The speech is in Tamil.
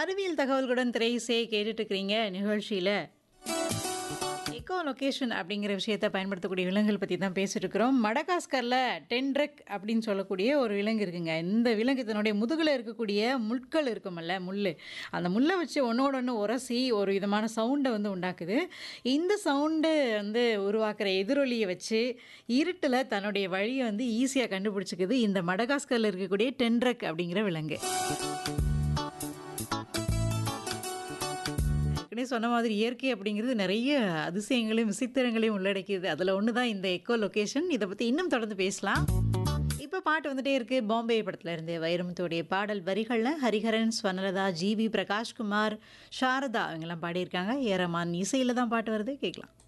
அறிவியல் தகவல்களுடன் திரையிசை கேட்டுட்டு இருக்கிறீங்க நிகழ்ச்சியில எக்கோ லொகேஷன் அப்படிங்கிற விஷயத்தை பயன்படுத்தக்கூடிய விலங்குகள் பற்றி தான் பேசிட்டு இருக்கிறோம் மடகாஸ்கரில் டென்ட்ரக் அப்படின்னு சொல்லக்கூடிய ஒரு விலங்கு இருக்குங்க இந்த விலங்கு தன்னுடைய முதுகில் இருக்கக்கூடிய முட்கள் இருக்குமல்ல முள் அந்த முள்ளை வச்சு ஒன்றோட ஒன்று உரசி ஒரு விதமான சவுண்டை வந்து உண்டாக்குது இந்த சவுண்டு வந்து உருவாக்குற எதிரொலியை வச்சு இருட்டில் தன்னுடைய வழியை வந்து ஈஸியாக கண்டுபிடிச்சிக்குது இந்த மடகாஸ்கரில் இருக்கக்கூடிய டென்ட்ரக் அப்படிங்கிற விலங்கு ஏற்கனவே சொன்ன மாதிரி இயற்கை அப்படிங்கிறது நிறைய அதிசயங்களையும் விசித்திரங்களையும் உள்ளடக்கியது அதில் ஒன்று தான் இந்த எக்கோ லொகேஷன் இதை பற்றி இன்னும் தொடர்ந்து பேசலாம் இப்போ பாட்டு வந்துட்டே இருக்கு பாம்பே படத்துல இருந்து வைரமுத்துடைய பாடல் வரிகளில் ஹரிஹரன் ஸ்வர்ணலதா ஜிவி பிரகாஷ்குமார் சாரதா இவங்கெல்லாம் பாடியிருக்காங்க ஏரமான் இசையில் தான் பாட்டு வருது கேட்கலாம்